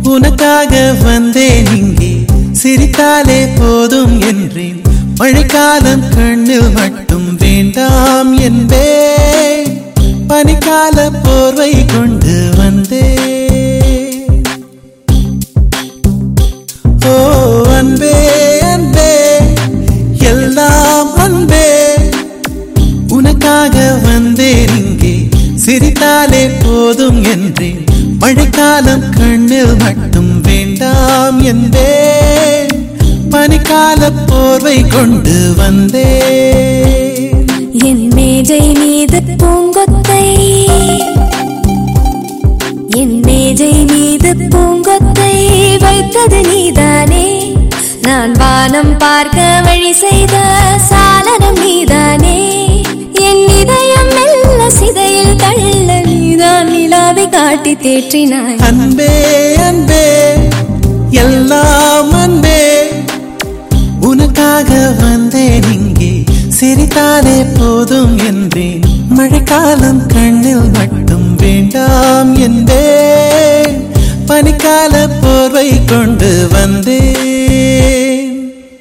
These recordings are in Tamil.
உனக்காக வந்தேன் இங்கே சிரித்தாலே போதும் என்றேன் மழைக்காலம் கண்ணில் மட்டும் வேண்டாம் என்பேன் பனிக்கால போர்வை கொண்டு வந்தேன் ஓ அன்பே அன்பே எல்லாம் அன்பே உனக்காக வந்தேன் இங்கே சிரித்தாலே போதும் என்றேன் மழைக்காலம் கண்ணில் மட்டும் வேண்டாம் என்பேன் பனிக்கால போர்வை கொண்டு வந்தேன் என் மேஜை மீது பூங்கொத்தை என் மேஜை மீது பூங்கொத்தை வைத்தது நீதானே நான் வானம் பார்க்க வழி செய்த சாளரம் நீதானே என் இதயம் மெல்ல சிதையில் தள்ள நீதான் நிலாவை காட்டி தேற்றினாய் அன்பே அன்பே எல்லாம் அன்பே உனக்காக வந்தேன் இங்கே சிரித்தாலே போதும் என்றேன் மழைக்காலம் கண்ணில் மட்டும் வேண்டாம் என்பேன் பனிக்கால போர்வை கொண்டு வந்தேன்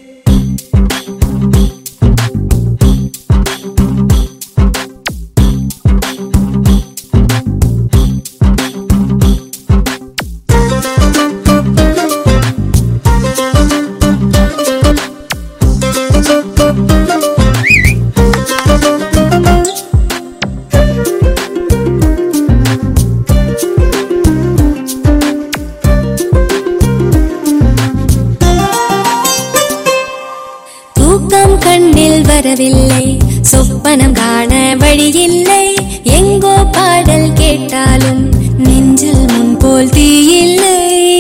தூக்கம் கண்ணில் வரவில்லை சொப்பனம் காண வழியில்லை எங்கோ பாடல் கேட்டாலும் நெஞ்சில் முன்போல் தீயில்லை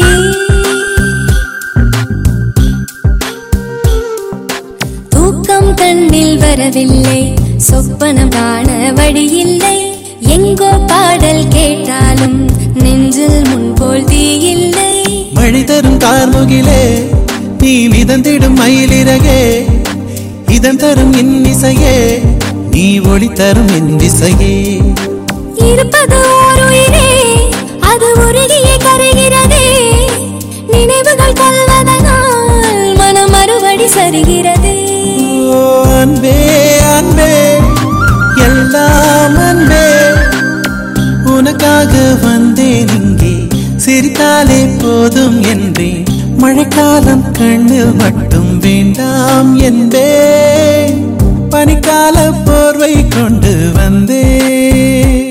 தூக்கம் கண்ணில் வரவில்லை சொப்பனம் காண வழியில்லை எங்கோ பாடல் கேட்டாலும் நெஞ்சில் முன்போல் தீயில்லை மழை தரும் கார்முகிலே நீ மிதந்திடும் மயிலிறகே இதன் தரும் இன்னிசையே நீ ஒளி தரும் இன்னிசையே இருப்பது ஓர் உயிரே அது உருகியே கரைகிறதே நினைவுகள் கொள்வதனால் மனம் மறுபடி சரிகிறது ஓ அன்பே அன்பே எல்லாம் அன்பே உனக்காக வந்தேன் இங்கே சிரித்தாலே போதும் என்றேன் மழைக்காலம் கண்ணில் மட்டும் வேண்டாம் என்பேன் பனிக்கால போர்வை கொண்டு வந்தேன்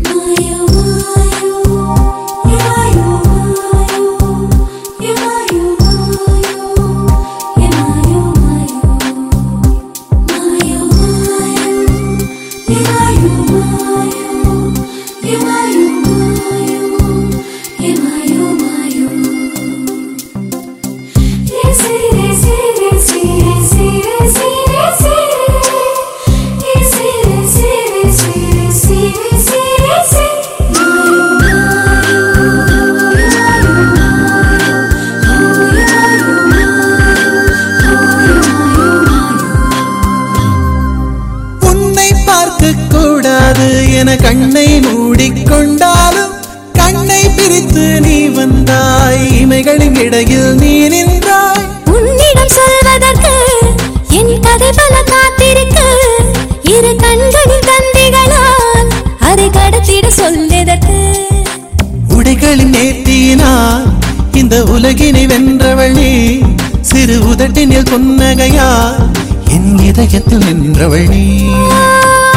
உன்னை பார்க்க கூடாது என கண்ணை மூடிக்கொண்டாலும் கண்ணை பிரித்து நீ வந்தாய் இமைகளின் இடையில் நீ நின்றாய் உன்னிடம் சொல்வதற்கு என் கதை பல காத்திருக்கு இரு கண்களின் தந்திகளால் அதை கடத்திட சொல்வதற்கு உடைகளின் நேர்த்தியினால் இந்த உலகினை வென்றவள் நீ சிறு உதட்டினில் புன்னகையால் என் இதயத்தில் நின்றவள் நீ ஆ